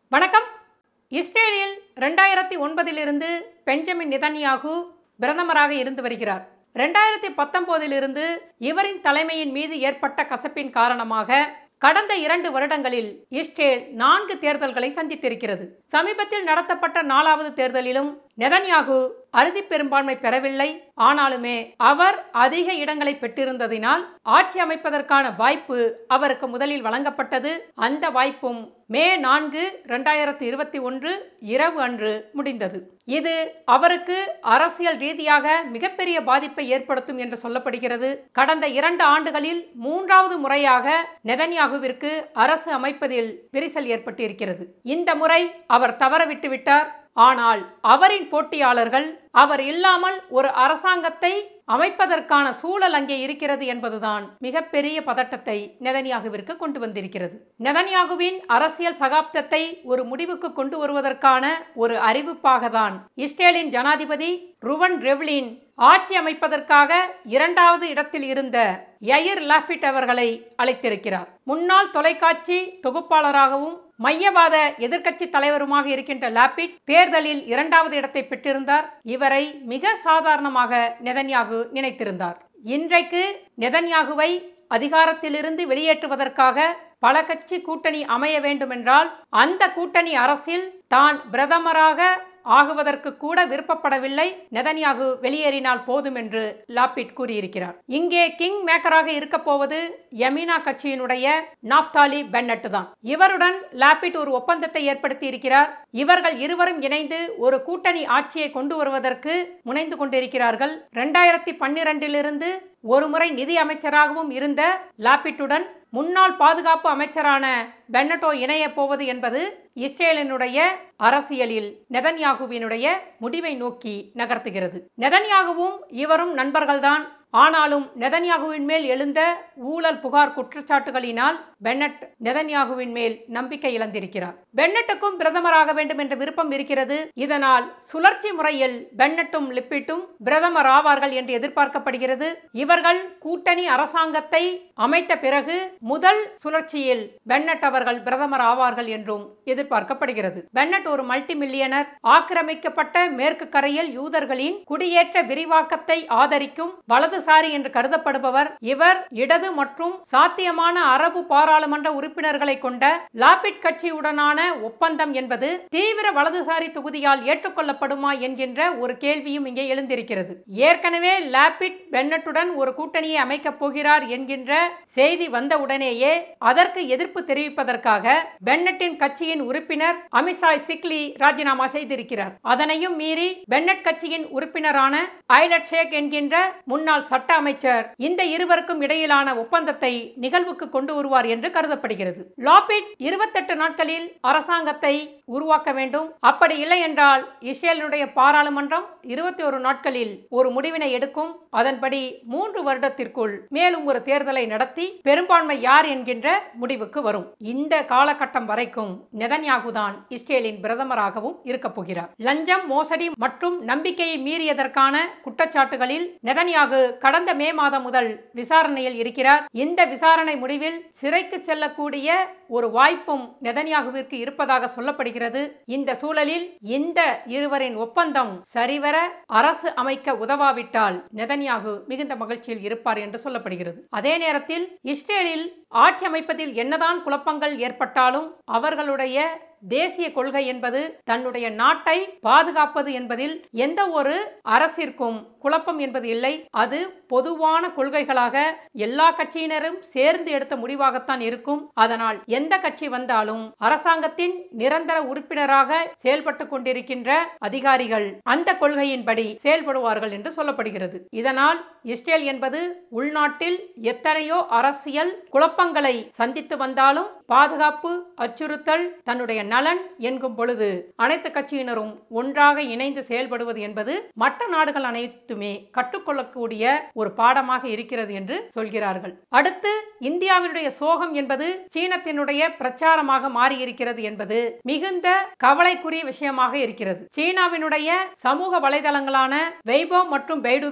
வணக்கம் இஸ்ரேலில் ரெண்டாயிரத்தி ஒன்பதிலிருந்து பெஞ்சமின் நிதன்யாகு பிரதமராக இருந்து வருகிறார் ரெண்டாயிரத்தி பத்தொன்பதிலிருந்து இவரின் தலைமையின் மீது ஏற்பட்ட கசப்பின் காரணமாக கடந்த இரண்டு வருடங்களில் இஸ்ரேல் நான்கு தேர்தல்களை சந்தித்திருக்கிறது சமீபத்தில் நடத்தப்பட்ட நாலாவது தேர்தலிலும் நெதன்யாகு அறுதி பெரும்பான்மை பெறவில்லை ஆனாலுமே அவர் அதிக இடங்களை பெற்றிருந்ததினால் ஆட்சி அமைப்பதற்கான வாய்ப்பு அவருக்கு முதலில் வழங்கப்பட்டது அந்த வாய்ப்பும் மே நான்கு இரண்டாயிரத்தி இருபத்தி ஒன்று இரவு அன்று முடிந்தது இது அவருக்கு அரசியல் ரீதியாக மிகப்பெரிய பாதிப்பை ஏற்படுத்தும் என்று சொல்லப்படுகிறது கடந்த இரண்டு ஆண்டுகளில் மூன்றாவது முறையாக நெதன்யாகுவிற்கு அரசு அமைப்பதில் விரிசல் ஏற்பட்டிருக்கிறது இந்த முறை அவர் தவறவிட்டு விட்டார் ஆனால் அவரின் போட்டியாளர்கள் அவர் இல்லாமல் ஒரு அரசாங்கத்தை அமைப்பதற்கான சூழல் அங்கே இருக்கிறது என்பதுதான் மிகப்பெரிய பதட்டத்தை நெதன்யாகுவிற்கு கொண்டு வந்திருக்கிறது நெதன்யாகுவின் அரசியல் சகாப்தத்தை ஒரு முடிவுக்கு கொண்டு வருவதற்கான ஒரு அறிவிப்பாக தான் இஸ்ரேலின் ஜனாதிபதி ருவன் ரெவ்லின் ஆட்சி அமைப்பதற்காக இரண்டாவது இடத்தில் இருந்த யயிர் லாஃபிட் அவர்களை அழைத்திருக்கிறார் முன்னாள் தொலைக்காட்சி தொகுப்பாளராகவும் மையவாத எதிர்க்கட்சி தலைவருமாக இருக்கின்ற லாபிட் தேர்தலில் இரண்டாவது இடத்தை பெற்றிருந்தார் இவரை மிக சாதாரணமாக நெதன்யாகு நினைத்திருந்தார் இன்றைக்கு நெதன்யாகுவை அதிகாரத்திலிருந்து வெளியேற்றுவதற்காக பல கட்சி கூட்டணி அமைய வேண்டுமென்றால் அந்த கூட்டணி அரசில் தான் பிரதமராக ஆகுவதற்கு கூட விருப்பப்படவில்லை நெதன்யாகு வெளியேறினால் போதும் என்று லாபிட் கூறியிருக்கிறார் இங்கே கிங் மேக்கராக இருக்க போவது யமினா கட்சியினுடைய நாப்தாலி பென்னட் தான் இவருடன் லாபிட் ஒரு ஒப்பந்தத்தை ஏற்படுத்தி இருக்கிறார் இவர்கள் இருவரும் இணைந்து ஒரு கூட்டணி ஆட்சியை கொண்டு வருவதற்கு முனைந்து கொண்டிருக்கிறார்கள் இரண்டாயிரத்தி பன்னிரண்டிலிருந்து ஒருமுறை நிதி அமைச்சராகவும் இருந்த லாபிட்டுடன் முன்னாள் பாதுகாப்பு அமைச்சரான பென்னட்டோ இணைய போவது என்பது இஸ்ரேலினுடைய அரசியலில் நெதன்யாகுவினுடைய முடிவை நோக்கி நகர்த்துகிறது நெதன்யாகுவும் இவரும் நண்பர்கள்தான் ஆனாலும் நெதன்யாகுவின் மேல் எழுந்த ஊழல் புகார் குற்றச்சாட்டுகளினால் பென்னட் நெதன்யாகுவின் மேல் நம்பிக்கை இழந்திருக்கிறார் பென்னட்டுக்கும் பிரதமராக வேண்டும் என்ற விருப்பம் இருக்கிறது இதனால் சுழற்சி முறையில் பென்னட்டும் லிப்பிட்டும் பிரதமர் ஆவார்கள் என்று எதிர்பார்க்கப்படுகிறது இவர்கள் கூட்டணி அரசாங்கத்தை அமைத்த பிறகு முதல் சுழற்சியில் பென்னட் அவர்கள் பிரதமர் ஆவார்கள் என்றும் எதிர்பார்க்கப்படுகிறது பென்னட் ஒரு மல்டி மில்லியனர் ஆக்கிரமிக்கப்பட்ட மேற்கு கரையில் யூதர்களின் குடியேற்ற விரிவாக்கத்தை ஆதரிக்கும் வலதுசாரி என்று கருதப்படுபவர் இவர் இடது மற்றும் சாத்தியமான அரபு பாராளுமன்ற உறுப்பினர்களை கொண்ட லாபிட் கட்சியுடனான ஒப்பந்தம் என்பது தீவிர வலதுசாரி தொகுதியால் ஏற்றுக்கொள்ளப்படுமா என்கின்ற ஒரு கேள்வியும் இங்கே எழுந்திருக்கிறது ஏற்கனவே லாபிட் பென்னட்டுடன் ஒரு கூட்டணியை அமைக்கப் போகிறார் என்கின்ற செய்தி வந்தவுடனேயே அதற்கு எதிர்ப்பு தெரிவிப்பதற்காக பென்னட்டின் கட்சியின் உறுப்பினர் அமித்ஷாய் சிக்லி ராஜினாமா செய்திருக்கிறார் அதனையும் மீறி பென்னட் கட்சியின் உறுப்பினரான ஐலட் ஷேக் என்கின்ற முன்னாள் சட்ட அமைச்சர் இந்த இருவருக்கும் இடையிலான ஒப்பந்தத்தை நிகழ்வுக்கு கொண்டு வருவார் என்று கருதப்படுகிறது லாபிட் இருபத்தெட்டு நாட்களில் அரசாங்கத்தை உருவாக்க வேண்டும் அப்படி இல்லை என்றால் இஸ்ரேலினுடைய பாராளுமன்றம் இருபத்தி ஒரு நாட்களில் ஒரு முடிவினை எடுக்கும் அதன்படி மூன்று வருடத்திற்குள் மேலும் ஒரு தேர்தலை நடத்தி பெரும்பான்மை யார் என்கின்ற முடிவுக்கு வரும் இந்த காலகட்டம் வரைக்கும் நெதன்யாகுதான் இஸ்ரேலின் பிரதமராகவும் இருக்க போகிறார் லஞ்சம் மோசடி மற்றும் நம்பிக்கையை மீறியதற்கான குற்றச்சாட்டுகளில் நெதன்யாகு கடந்த மே மாதம் முதல் விசாரணையில் இருக்கிறார் இந்த விசாரணை முடிவில் சிறைக்கு செல்லக்கூடிய ஒரு வாய்ப்பும் நெதன்யாகுவிற்கு இருப்பதாக சொல்லப்படுகிறது இந்த சூழலில் இந்த இருவரின் ஒப்பந்தம் சரிவர அரசு அமைக்க உதவாவிட்டால் நெதன்யாகு மிகுந்த மகிழ்ச்சியில் இருப்பார் என்று சொல்லப்படுகிறது அதே நேரத்தில் இஸ்ரேலில் ஆட்சி அமைப்பதில் என்னதான் குழப்பங்கள் ஏற்பட்டாலும் அவர்களுடைய தேசிய கொள்கை என்பது தன்னுடைய நாட்டை பாதுகாப்பது என்பதில் எந்த ஒரு அரசிற்கும் குழப்பம் என்பது இல்லை அது பொதுவான கொள்கைகளாக எல்லா கட்சியினரும் சேர்ந்து எடுத்த முடிவாகத்தான் இருக்கும் அதனால் எந்த கட்சி வந்தாலும் அரசாங்கத்தின் நிரந்தர உறுப்பினராக செயல்பட்டு கொண்டிருக்கின்ற அதிகாரிகள் அந்த கொள்கையின்படி செயல்படுவார்கள் என்று சொல்லப்படுகிறது இதனால் இஸ்ரேல் என்பது உள்நாட்டில் எத்தனையோ அரசியல் குழப்பங்களை சந்தித்து வந்தாலும் பாதுகாப்பு அச்சுறுத்தல் தன்னுடைய நலன் என்கும் பொழுது அனைத்து கட்சியினரும் ஒன்றாக இணைந்து செயல்படுவது என்பது மற்ற நாடுகள் அனைத்துமே கற்றுக்கொள்ளக்கூடிய ஒரு பாடமாக இருக்கிறது என்று சொல்கிறார்கள் அடுத்து இந்தியாவினுடைய சோகம் என்பது சீனத்தினுடைய பிரச்சாரமாக மாறி இருக்கிறது என்பது மிகுந்த கவலைக்குரிய விஷயமாக இருக்கிறது சீனாவினுடைய சமூக வலைதளங்களான வெய்போ மற்றும் பெய்டுவில்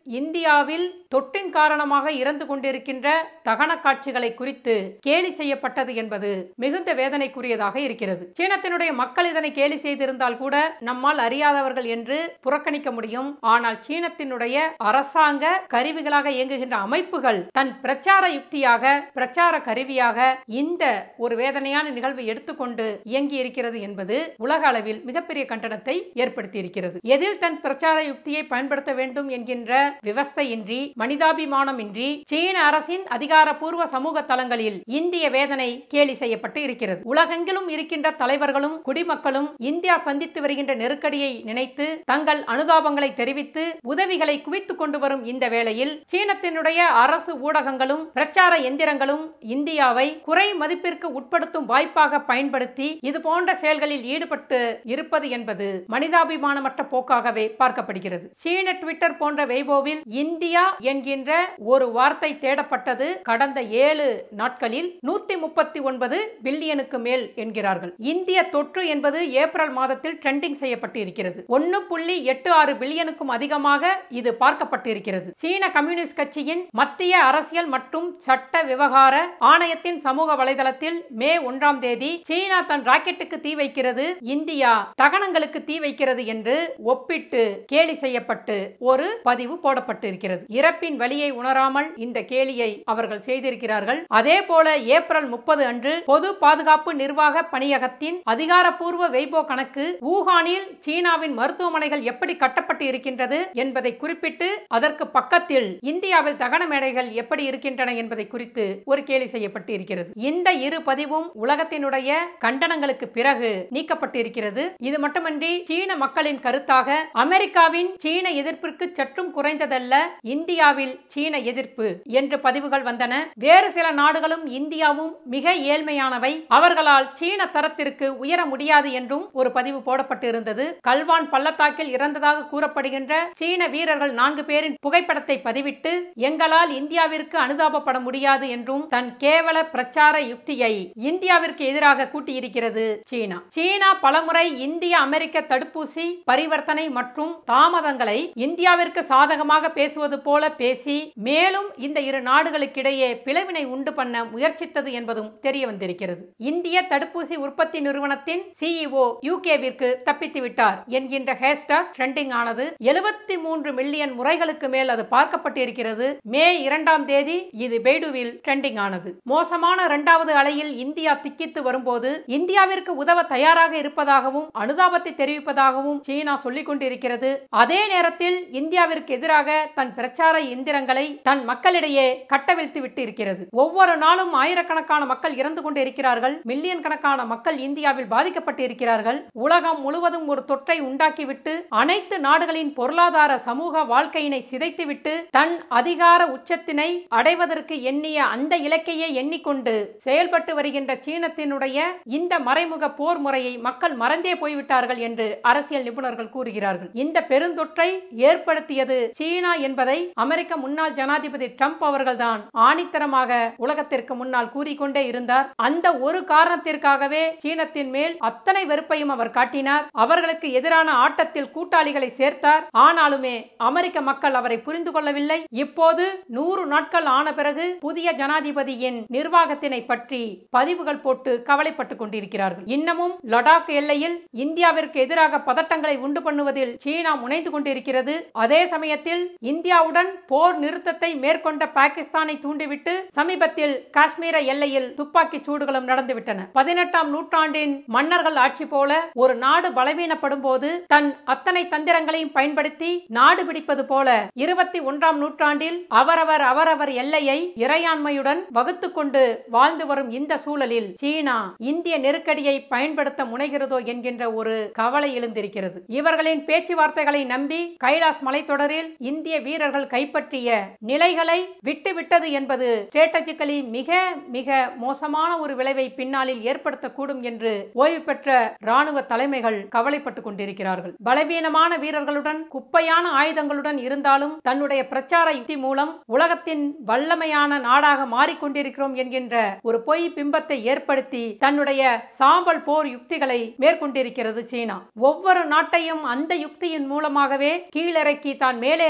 இந்தியாவில் தொற்றின் காரணமாக இறந்து கொண்டிருக்கின்ற தகன காட்சிகளை குறித்து கேலி செய்யப்பட்டது என்பது மிகுந்த வேதனைக்குரியதாக இருக்கிறது சீனத்தினுடைய மக்கள் இதனை கேலி செய்திருந்தால் கூட நம்மால் அறியாதவர்கள் என்று புறக்கணிக்க முடியும் ஆனால் சீனத்தினுடைய அரசாங்க கருவிகளாக இயங்குகின்ற அமைப்புகள் தன் பிரச்சார யுக்தியாக பிரச்சார கருவியாக இந்த ஒரு வேதனையான நிகழ்வை எடுத்துக்கொண்டு இயங்கி இருக்கிறது என்பது உலக அளவில் மிகப்பெரிய கண்டனத்தை ஏற்படுத்தி இருக்கிறது எதில் தன் பிரச்சார யுக்தியை பயன்படுத்த வேண்டும் என்கின்ற விவஸ்தையின்றி மனிதாபிமானமின்றி சீன அரசின் அதிகாரப்பூர்வ சமூக தளங்களில் இந்திய வேதனை கேலி செய்யப்பட்டு இருக்கிறது உலகெங்கிலும் இருக்கின்ற தலைவர்களும் குடிமக்களும் இந்தியா சந்தித்து வருகின்ற நெருக்கடியை நினைத்து தங்கள் அனுதாபங்களை தெரிவித்து உதவிகளை குவித்துக் கொண்டு வரும் இந்த வேளையில் சீனத்தினுடைய அரசு ஊடகங்களும் பிரச்சார எந்திரங்களும் இந்தியாவை குறை மதிப்பிற்கு உட்படுத்தும் வாய்ப்பாக பயன்படுத்தி இது போன்ற செயல்களில் ஈடுபட்டு இருப்பது என்பது மனிதாபிமானமற்ற போக்காகவே பார்க்கப்படுகிறது சீன ட்விட்டர் போன்ற வெய்போவில் இந்தியா என்கின்ற ஒரு வார்த்தை தேடப்பட்டது கடந்த ஏழு நாட்களில் நூத்தி முப்பத்தி ஒன்பது பில்லியனுக்கு மேல் என்கிறார்கள் இந்திய தொற்று என்பது ஏப்ரல் மாதத்தில் ட்ரெண்டிங் செய்யப்பட்டு இருக்கிறது ஒன்னு புள்ளி எட்டு ஆறு பில்லியனுக்கும் அதிகமாக இது பார்க்கப்பட்டு இருக்கிறது சீன கம்யூனிஸ்ட் கட்சியின் மத்திய அரசியல் மற்றும் சட்ட விவகார ஆணையத்தின் சமூக வலைதளத்தில் மே ஒன்றாம் தேதி சீனா தன் ராக்கெட்டுக்கு தீ வைக்கிறது இந்தியா தகனங்களுக்கு தீ வைக்கிறது என்று ஒப்பிட்டு கேலி செய்யப்பட்டு ஒரு பதிவு போடப்பட்டு இருக்கிறது இறப்பின் வழியை உணராமல் இந்த கேலியை அவர்கள் செய்திருக்கிறார்கள் அதே போல ஏப்ரல் முப்பது அன்று பொது பாதுகாப்பு நிர்வாக பணியகத்தின் அதிகாரப்பூர்வ வெய்போ கணக்கு ஊகானில் சீனாவின் மருத்துவமனைகள் எப்படி கட்டப்பட்டு இருக்கின்றது என்பதை குறிப்பிட்டு அதற்கு பக்கத்தில் இந்தியாவில் தகன மேடைகள் எப்படி இருக்கின்றன என்பதை குறித்து ஒரு கேலி செய்யப்பட்டு இருக்கிறது இந்த இரு பதிவும் உலகத்தினுடைய கண்டனங்களுக்கு பிறகு நீக்கப்பட்டு இருக்கிறது இது மட்டுமன்றி சீன மக்களின் கருத்தாக அமெரிக்காவின் சீன எதிர்ப்பிற்கு சற்றும் குறைந்ததல்ல இந்தியாவில் சீன எதிர்ப்பு என்று பதிவுகள் வந்தன வேறு சில நாடுகளும் இந்தியாவும் மிக ஏழ்மையானவை அவர்களால் சீன தரத்திற்கு உயர முடியாது என்றும் ஒரு பதிவு போடப்பட்டு இருந்தது கல்வான் பள்ளத்தாக்கில் இறந்ததாக கூறப்படுகின்ற சீன வீரர்கள் நான்கு பேரின் புகைப்படத்தை பதிவிட்டு எங்களால் இந்தியாவிற்கு அனுதாபப்பட முடியாது என்றும் தன் கேவல பிரச்சார யுக்தியை இந்தியாவிற்கு எதிராக கூட்டியிருக்கிறது சீனா சீனா பலமுறை இந்திய அமெரிக்க தடுப்பூசி பரிவர்த்தனை மற்றும் தாமதங்களை இந்தியாவிற்கு சாதகமாக பேசுவது போல பேசி மேலும் இந்த இரு நாடுகளுக்கிடையே பிளவினை உண்டு பண்ண முயற்சித்தது என்பதும் தெரிய வந்திருக்கிறது இந்திய தடுப்பூசி உற்பத்தி நிறுவனத்தின் சிஇஓ யூகேவிற்கு தப்பித்து விட்டார் என்கின்ற ஹேஷ்டாக் ட்ரெண்டிங் ஆனது எழுபத்தி மூன்று மில்லியன் முறைகளுக்கு மேல் அது பார்க்கப்பட்டிருக்கிறது மே இரண்டாம் தேதி இது பெய்டுவில் ட்ரெண்டிங் ஆனது மோசமான இரண்டாவது அலையில் இந்தியா திக்கித்து வரும்போது இந்தியாவிற்கு உதவ தயாராக இருப்பதாகவும் அனுதாபத்தை தெரிவிப்பதாகவும் சீனா சொல்லிக் கொண்டிருக்கிறது அதே நேரத்தில் இந்தியாவிற்கு எதிராக தன் பிரச்சார இயந்திரங்களை தன் மக்களிடையே கட்டவிழ்த்து விட்டு இருக்கிறது ஒவ்வொரு நாளும் ஆயிரக்கணக்கான மக்கள் இறந்து கொண்டு இருக்கிறார்கள் மில்லியன் கணக்கான மக்கள் இந்தியாவில் பாதிக்கப்பட்டு இருக்கிறார்கள் உலகம் முழுவதும் ஒரு தொற்றை உண்டாக்கிவிட்டு அனைத்து நாடுகளின் பொருளாதார சமூக வாழ்க்கையினை சிதைத்துவிட்டு தன் அதிகார உச்சத்தினை அடைவதற்கு எண்ணிய அந்த இலக்கையே எண்ணிக்கொண்டு செயல்பட்டு வருகின்ற சீனத்தினுடைய இந்த மறைமுக போர் முறையை மக்கள் மறந்தே போய்விட்டார்கள் என்று அரசியல் நிபுணர்கள் கூறுகிறார்கள் இந்த பெருந்தொற்றை ஏற்படுத்தியது சீனா என்பதை அமெரிக்க முன்னாள் ஜனாதிபதி ட்ரம்ப் அவர்கள்தான் ஆணித்தரமாக உலகத்திற்கு முன்னால் கூறிக்கொண்டே இருந்தார் அந்த ஒரு காரணத்திற்காகவே சீனத்தின் மேல் அத்தனை வெறுப்பையும் அவர் காட்டினார் அவர்களுக்கு எதிரான ஆட்டத்தில் கூட்டாளிகளை சேர்த்தார் ஆனாலுமே அமெரிக்க மக்கள் அவரை புரிந்து கொள்ளவில்லை இப்போது நூறு நாட்கள் ஆன பிறகு புதிய ஜனாதிபதியின் நிர்வாகத்தினை பற்றி பதிவுகள் போட்டு கவலைப்பட்டுக் கொண்டிருக்கிறார்கள் இன்னமும் லடாக் எல்லையில் இந்தியாவிற்கு எதிராக பதட்டங்களை உண்டு பண்ணுவதில் சீனா முனைந்து கொண்டிருக்கிறது அதே சமயத்தில் இந்தியாவுடன் போர் நிறுத்தத்தை மேற்கொண்ட பாகிஸ்தானை தூண்டிவிட்டு சமீபத்தில் காஷ்மீர எல்லையில் துப்பாக்கி சூடுகளும் நடந்துவிட்டன பதினெட்டாம் நூற்றாண்டின் மன்னர்கள் ஆட்சி போல ஒரு நாடு பலவீனப்படும் போது தன் அத்தனை தந்திரங்களையும் பயன்படுத்தி நாடு பிடிப்பது போல இருபத்தி ஒன்றாம் நூற்றாண்டில் அவரவர் அவரவர் எல்லையை இறையாண்மையுடன் வகுத்து கொண்டு வாழ்ந்து வரும் இந்த சூழலில் சீனா இந்திய நெருக்கடியை பயன்படுத்த முனைகிறதோ என்கின்ற ஒரு கவலை எழுந்திருக்கிறது இவர்களின் பேச்சுவார்த்தைகளை நம்பி கைலாஸ் மலைத்தொடரில் இந்திய வீரர்கள் கைப்பற்றிய நிலைகளை விட்டுவிட்டது என்பது ஸ்ட்ராட்டஜிக்கலி மிக மிக மோசமான ஒரு விளைவை பின்னாளில் ஏற்படுத்தக்கூடும் என்று ஓய்வு பெற்ற ராணுவ தலைமைகள் கவலைப்பட்டுக் கொண்டிருக்கிறார்கள் பலவீனமான வீரர்களுடன் குப்பையான ஆயுதங்களுடன் இருந்தாலும் தன்னுடைய பிரச்சார யுக்தி மூலம் உலகத்தின் வல்லமையான நாடாக மாறிக்கொண்டிருக்கிறோம் என்கின்ற ஒரு பொய் பிம்பத்தை ஏற்படுத்தி தன்னுடைய சாம்பல் போர் யுக்திகளை மேற்கொண்டிருக்கிறது சீனா ஒவ்வொரு நாட்டையும் அந்த யுக்தியின் மூலமாகவே கீழிறக்கி தான் மேலேற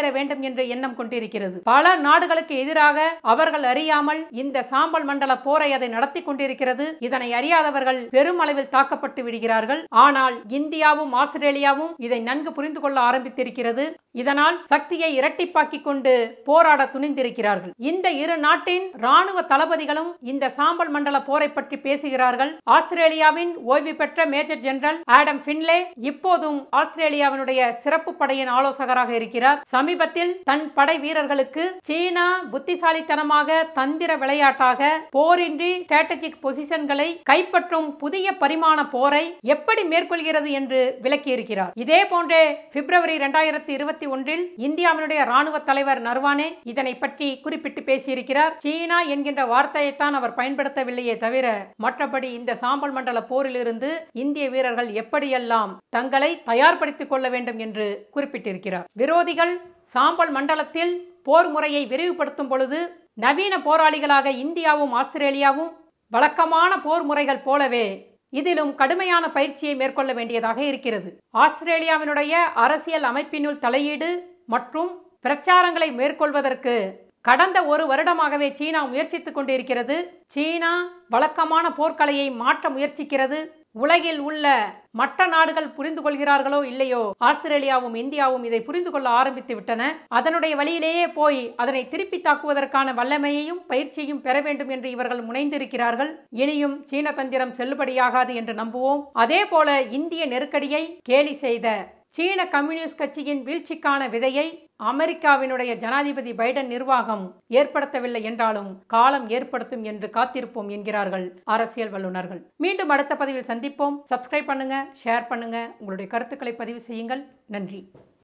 வெளியேற வேண்டும் என்று எண்ணம் கொண்டிருக்கிறது பல நாடுகளுக்கு எதிராக அவர்கள் அறியாமல் இந்த சாம்பல் மண்டல போரை அதை நடத்தி கொண்டிருக்கிறது இதனை அறியாதவர்கள் பெரும் அளவில் தாக்கப்பட்டு விடுகிறார்கள் ஆனால் இந்தியாவும் ஆஸ்திரேலியாவும் இதை நன்கு புரிந்து கொள்ள ஆரம்பித்திருக்கிறது இதனால் சக்தியை இரட்டிப்பாக்கிக் கொண்டு போராட துணிந்திருக்கிறார்கள் இந்த இரு நாட்டின் ராணுவ தளபதிகளும் இந்த சாம்பல் மண்டல போரை பற்றி பேசுகிறார்கள் ஆஸ்திரேலியாவின் ஓய்வு பெற்ற மேஜர் ஜெனரல் ஆடம் பின்லே இப்போதும் ஆஸ்திரேலியாவினுடைய சிறப்பு படையின் ஆலோசகராக இருக்கிறார் சமீபத்தில் தன் படை வீரர்களுக்கு சீனா புத்திசாலித்தனமாக தந்திர விளையாட்டாக போரின்றி ஸ்ட்ராட்டஜிக் பொசிஷன்களை கைப்பற்றும் புதிய பரிமாண போரை எப்படி மேற்கொள்கிறது என்று விளக்கியிருக்கிறார் இதே போன்றே பிப்ரவரி இரண்டாயிரத்தி இருபத்தி ஒன்றில் இந்தியாவினுடைய ராணுவ தலைவர் நர்வானே இதனை பற்றி குறிப்பிட்டு பேசியிருக்கிறார் சீனா என்கின்ற வார்த்தையைத்தான் அவர் பயன்படுத்தவில்லையே தவிர மற்றபடி இந்த சாம்பல் மண்டல போரிலிருந்து இந்திய வீரர்கள் எப்படியெல்லாம் தங்களை தயார்படுத்திக் கொள்ள வேண்டும் என்று குறிப்பிட்டிருக்கிறார் விரோதிகள் சாம்பல் மண்டலத்தில் போர் முறையை விரிவுபடுத்தும் பொழுது நவீன போராளிகளாக இந்தியாவும் ஆஸ்திரேலியாவும் வழக்கமான போர் முறைகள் போலவே இதிலும் கடுமையான பயிற்சியை மேற்கொள்ள வேண்டியதாக இருக்கிறது ஆஸ்திரேலியாவினுடைய அரசியல் அமைப்பினுள் தலையீடு மற்றும் பிரச்சாரங்களை மேற்கொள்வதற்கு கடந்த ஒரு வருடமாகவே சீனா முயற்சித்துக் கொண்டிருக்கிறது சீனா வழக்கமான போர்க்கலையை மாற்ற முயற்சிக்கிறது உலகில் உள்ள மற்ற நாடுகள் புரிந்து கொள்கிறார்களோ இல்லையோ ஆஸ்திரேலியாவும் இந்தியாவும் இதை புரிந்து கொள்ள ஆரம்பித்து விட்டன அதனுடைய வழியிலேயே போய் அதனை திருப்பி தாக்குவதற்கான வல்லமையையும் பயிற்சியையும் பெற வேண்டும் என்று இவர்கள் முனைந்திருக்கிறார்கள் இனியும் சீன தந்திரம் செல்லுபடியாகாது என்று நம்புவோம் அதே போல இந்திய நெருக்கடியை கேலி செய்த சீன கம்யூனிஸ்ட் கட்சியின் வீழ்ச்சிக்கான விதையை அமெரிக்காவினுடைய ஜனாதிபதி பைடன் நிர்வாகம் ஏற்படுத்தவில்லை என்றாலும் காலம் ஏற்படுத்தும் என்று காத்திருப்போம் என்கிறார்கள் அரசியல் வல்லுநர்கள் மீண்டும் அடுத்த பதிவில் சந்திப்போம் சப்ஸ்கிரைப் பண்ணுங்க ஷேர் பண்ணுங்க உங்களுடைய கருத்துக்களை பதிவு செய்யுங்கள் நன்றி